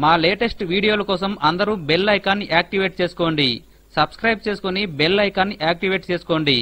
మా లేటెస్ట్ వీడియోల కోసం అందరూ బెల్ ఐకాన్ యాక్టివేట్ చేసుకోండి సబ్స్క్రైబ్ చేసుకుని బెల్ ఐకాన్ యాక్టివేట్ చేసుకోండి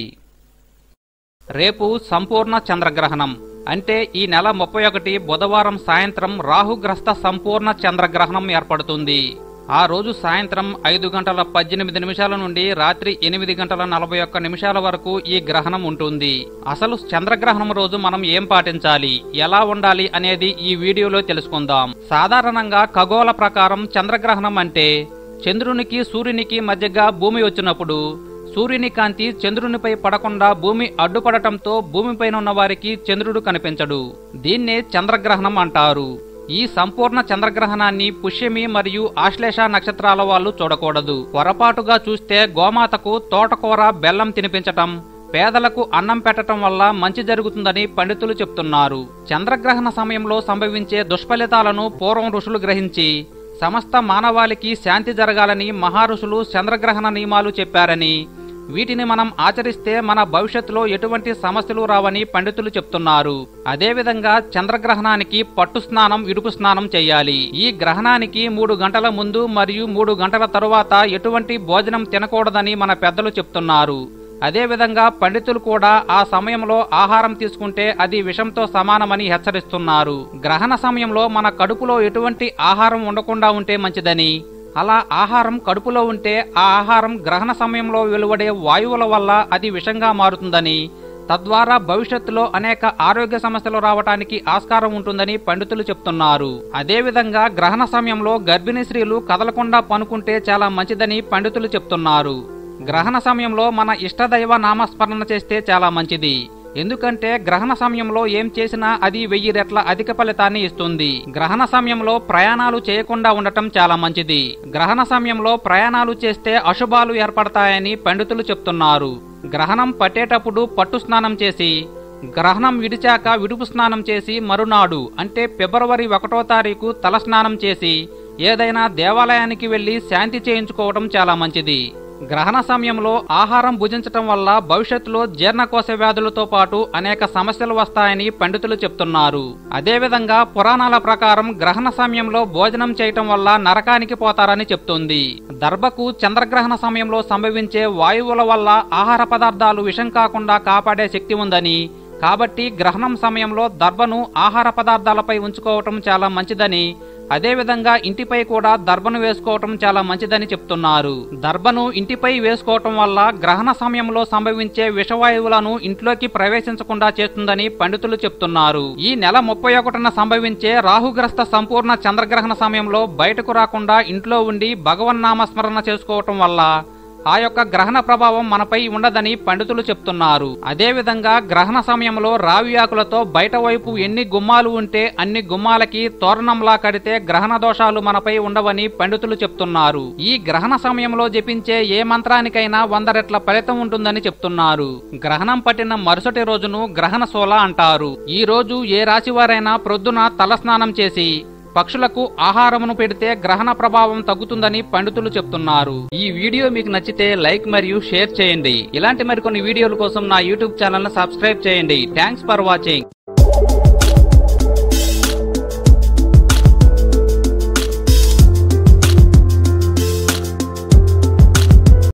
రేపు సంపూర్ణ చంద్రగ్రహణం అంటే ఈ నెల ముప్పై ఒకటి బుధవారం సాయంత్రం రాహుగ్రస్త సంపూర్ణ చంద్రగ్రహణం ఏర్పడుతుంది ఆ రోజు సాయంత్రం ఐదు గంటల పద్దెనిమిది నిమిషాల నుండి రాత్రి ఎనిమిది గంటల నలభై ఒక్క నిమిషాల వరకు ఈ గ్రహణం ఉంటుంది అసలు చంద్రగ్రహణం రోజు మనం ఏం పాటించాలి ఎలా ఉండాలి అనేది ఈ వీడియోలో తెలుసుకుందాం సాధారణంగా ఖగోళ ప్రకారం చంద్రగ్రహణం అంటే చంద్రునికి సూర్యునికి మధ్యగా భూమి వచ్చినప్పుడు సూర్యుని కాంతి చంద్రునిపై పడకుండా భూమి అడ్డుపడటంతో భూమిపైన ఉన్న వారికి చంద్రుడు కనిపించడు దీన్నే చంద్రగ్రహణం అంటారు ఈ సంపూర్ణ చంద్రగ్రహణాన్ని పుష్యమి మరియు ఆశ్లేష నక్షత్రాల వాళ్ళు చూడకూడదు పొరపాటుగా చూస్తే గోమాతకు తోటకూర బెల్లం తినిపించటం పేదలకు అన్నం పెట్టటం వల్ల మంచి జరుగుతుందని పండితులు చెప్తున్నారు చంద్రగ్రహణ సమయంలో సంభవించే దుష్ఫలితాలను పూర్వం ఋషులు గ్రహించి సమస్త మానవాళికి శాంతి జరగాలని మహారుషులు చంద్రగ్రహణ నియమాలు చెప్పారని వీటిని మనం ఆచరిస్తే మన భవిష్యత్తులో ఎటువంటి సమస్యలు రావని పండితులు చెప్తున్నారు అదేవిధంగా చంద్రగ్రహణానికి పట్టు స్నానం ఇడుపు స్నానం చేయాలి ఈ గ్రహణానికి మూడు గంటల ముందు మరియు మూడు గంటల తరువాత ఎటువంటి భోజనం తినకూడదని మన పెద్దలు చెప్తున్నారు అదేవిధంగా పండితులు కూడా ఆ సమయంలో ఆహారం తీసుకుంటే అది విషంతో సమానమని హెచ్చరిస్తున్నారు గ్రహణ సమయంలో మన కడుపులో ఎటువంటి ఆహారం ఉండకుండా ఉంటే మంచిదని అలా ఆహారం కడుపులో ఉంటే ఆ ఆహారం గ్రహణ సమయంలో వెలువడే వాయువుల వల్ల అది విషంగా మారుతుందని తద్వారా భవిష్యత్తులో అనేక ఆరోగ్య సమస్యలు రావటానికి ఆస్కారం ఉంటుందని పండితులు చెప్తున్నారు అదేవిధంగా గ్రహణ సమయంలో గర్భిణీ స్త్రీలు కదలకుండా పనుకుంటే చాలా మంచిదని పండితులు చెప్తున్నారు గ్రహణ సమయంలో మన ఇష్టదైవ నామస్మరణ చేస్తే చాలా మంచిది ఎందుకంటే గ్రహణ సమయంలో ఏం చేసినా అది వెయ్యి రెట్ల అధిక ఫలితాన్ని ఇస్తుంది గ్రహణ సమయంలో ప్రయాణాలు చేయకుండా ఉండటం చాలా మంచిది గ్రహణ సమయంలో ప్రయాణాలు చేస్తే అశుభాలు ఏర్పడతాయని పండితులు చెప్తున్నారు గ్రహణం పట్టేటప్పుడు పట్టు స్నానం చేసి గ్రహణం విడిచాక విడుపు స్నానం చేసి మరునాడు అంటే ఫిబ్రవరి ఒకటో తారీఖు తల స్నానం చేసి ఏదైనా దేవాలయానికి వెళ్లి శాంతి చేయించుకోవడం చాలా మంచిది గ్రహణ సమయంలో ఆహారం భుజించటం వల్ల భవిష్యత్తులో జీర్ణకోశ వ్యాధులతో పాటు అనేక సమస్యలు వస్తాయని పండితులు చెప్తున్నారు అదేవిధంగా పురాణాల ప్రకారం గ్రహణ సమయంలో భోజనం చేయటం వల్ల నరకానికి పోతారని చెప్తుంది దర్భకు చంద్రగ్రహణ సమయంలో సంభవించే వాయువుల వల్ల ఆహార పదార్థాలు విషం కాకుండా కాపాడే శక్తి ఉందని కాబట్టి గ్రహణం సమయంలో దర్భను ఆహార పదార్థాలపై ఉంచుకోవటం చాలా మంచిదని అదేవిధంగా ఇంటిపై కూడా దర్భను వేసుకోవటం చాలా మంచిదని చెప్తున్నారు దర్భను ఇంటిపై వేసుకోవటం వల్ల గ్రహణ సమయంలో సంభవించే విషవాయువులను ఇంట్లోకి ప్రవేశించకుండా చేస్తుందని పండితులు చెప్తున్నారు ఈ నెల ముప్పై ఒకటిన సంభవించే రాహుగ్రస్త సంపూర్ణ చంద్రగ్రహణ సమయంలో బయటకు రాకుండా ఇంట్లో ఉండి భగవన్నామస్మరణ చేసుకోవటం వల్ల ఆ యొక్క గ్రహణ ప్రభావం మనపై ఉండదని పండితులు చెప్తున్నారు అదేవిధంగా గ్రహణ సమయంలో రావి ఆకులతో బయట వైపు ఎన్ని గుమ్మాలు ఉంటే అన్ని గుమ్మాలకి తోరణంలా కడితే గ్రహణ దోషాలు మనపై ఉండవని పండితులు చెప్తున్నారు ఈ గ్రహణ సమయంలో జపించే ఏ మంత్రానికైనా వంద రెట్ల ఫలితం ఉంటుందని చెప్తున్నారు గ్రహణం పట్టిన మరుసటి రోజును గ్రహణ సోల అంటారు ఈ రోజు ఏ రాశి వారైనా ప్రొద్దున తలస్నానం చేసి పక్షులకు ఆహారమును పెడితే గ్రహణ ప్రభావం తగ్గుతుందని పండితులు చెప్తున్నారు ఈ వీడియో మీకు నచ్చితే లైక్ మరియు షేర్ చేయండి ఇలాంటి మరికొన్ని వీడియోల కోసం నా యూట్యూబ్ ఛానల్ ను సబ్స్క్రైబ్ చేయండి థ్యాంక్స్ ఫర్ వాచింగ్